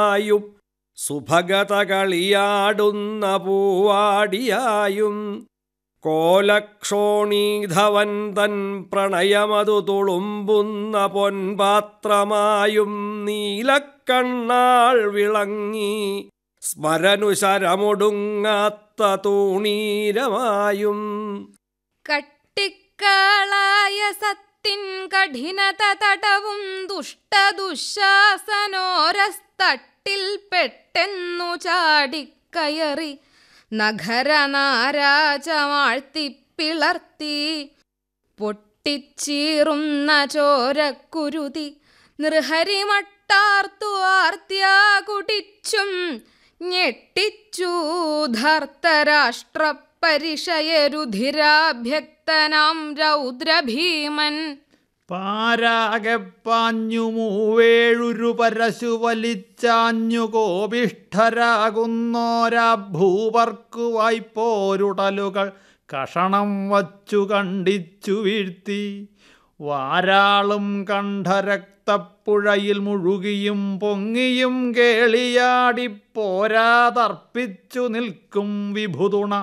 ആയും സുഭഗത കളിയാടുന്ന പൂവാടിയായും കോലക്ഷോണീധവൻ തൻ പ്രണയമതു തുളുമ്പുന്ന പൊൻപാത്രമായും നീലക്കണ്ണാൾ വിളങ്ങി സ്മരനുശരമൊടുങ്ങാത്ത തൂണീരമായും കട്ടിക്കാളായ സത്തിൻ കഠിനത തടവും ദുഷ്ടദുശാസനോരസ്തട്ടിൽ പെട്ടെന്നു ചാടിക്കയറി നഗരനാരാജമാഴ്ത്തി പിളർത്തി പൊട്ടിച്ചീറുന്ന ചോരക്കുരുതി നൃഹരിമട്ടാർത്തു ആർത്തിയാ കുടിച്ചും ഞെട്ടിച്ചു ധർത്തരാഷ്ട്രപരിഷയരുധിരാഭ്യക്തനാം രൗദ്രഭീമൻ പാരാകെ പാഞ്ഞു മൂവേഴുരു പരശു വലിച്ചാഞ്ഞു കോപിഷ്ഠരാകുന്നോരാ ഭൂപർക്കു വായ്പോരുടലുകൾ കഷണം വച്ചു കണ്ടിച്ചു വീഴ്ത്തി വാരാളും കണ്ഠരക്തപ്പുഴയിൽ മുഴുകിയും പൊങ്ങിയും കേളിയാടിപ്പോരാതർപ്പിച്ചു നിൽക്കും വിഭുതുണ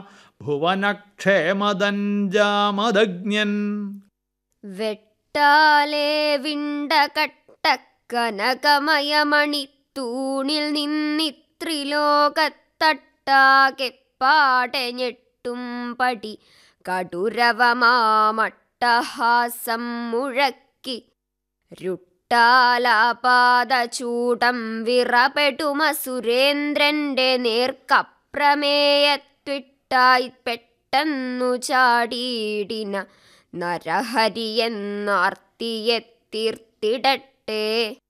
ഭുവനക്ഷേമദഞ്ചാമദഗ്ഞൻ വെട്ടാലേ വിണ്ട കട്ടക്കനകമയമണി തൂണിൽ നിന്നിത്രിലോകത്തട്ടാകെ പാടെ ഞെട്ടും പടി കടുരവമാമട്ടഹാസം മുഴക്കി രുട്ടാലാപാദചൂടം വിറപെടുമ സുരേന്ദ്രന്റെ നേർക്കപ്രമേയത്വിട്ടായി പെട്ടെന്നു ചാടിയിടിന നരഹരിയെന്നാർത്തിയെ തീർത്തിടട്ടെ